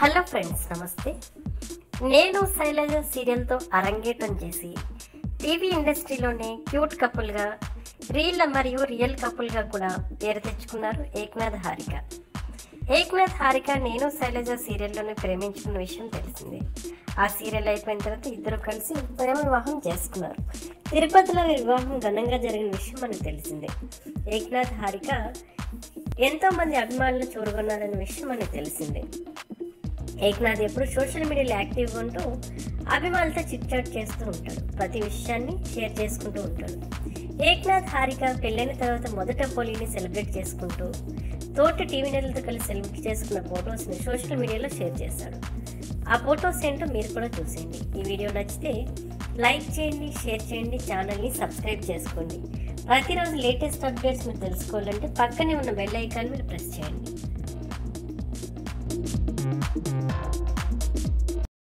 hello friends నమస్తే నేను శైలజ సీరియల్తో అరంగేటం చేసి టీవీ ఇండస్ట్రీలోనే క్యూట్ కపుల్గా రీల్ మరియు రియల్ కపుల్గా కూడా పేరు తెచ్చుకున్నారు ఏక్నాథ్ హారిక ఏక్నాథ్ హారిక నేను శైలజ సీరియల్లోనే ప్రేమించుకున్న విషయం తెలిసిందే ఆ సీరియల్ అయిపోయిన తర్వాత ఇద్దరు కలిసి ప్రేమ వివాహం చేసుకున్నారు తిరుపతిలో వీరి వివాహం ఘనంగా జరిగిన విషయం మనకు తెలిసిందే ఏక్నాథ్ హారిక ఎంతో మంది అభిమానులు చూరగొన్నారనే విషయం మనకు తెలిసిందే ఏక్నాథ్ ఎప్పుడు సోషల్ మీడియాలో యాక్టివ్గా ఉంటూ అభిమానులతో చిట్ చాట్ చేస్తూ ఉంటాడు ప్రతి విషయాన్ని షేర్ చేసుకుంటూ ఉంటాడు ఏక్నాథ్ హారిక పెళ్ళైన తర్వాత మొదట పోలీని సెలబ్రేట్ చేసుకుంటూ తోటి టీవీ నెలలతో కలిసి సెలబ్రేట్ చేసుకున్న ఫొటోస్ని సోషల్ మీడియాలో షేర్ చేశాడు ఆ ఫొటోస్ ఏంటో మీరు కూడా చూసేయండి ఈ వీడియో నచ్చితే లైక్ చేయండి షేర్ చేయండి ఛానల్ని సబ్స్క్రైబ్ చేసుకోండి ప్రతిరోజు లేటెస్ట్ అప్డేట్స్ మీరు తెలుసుకోవాలంటే పక్కనే ఉన్న బెల్ ఐకాన్ మీరు ప్రెస్ చేయండి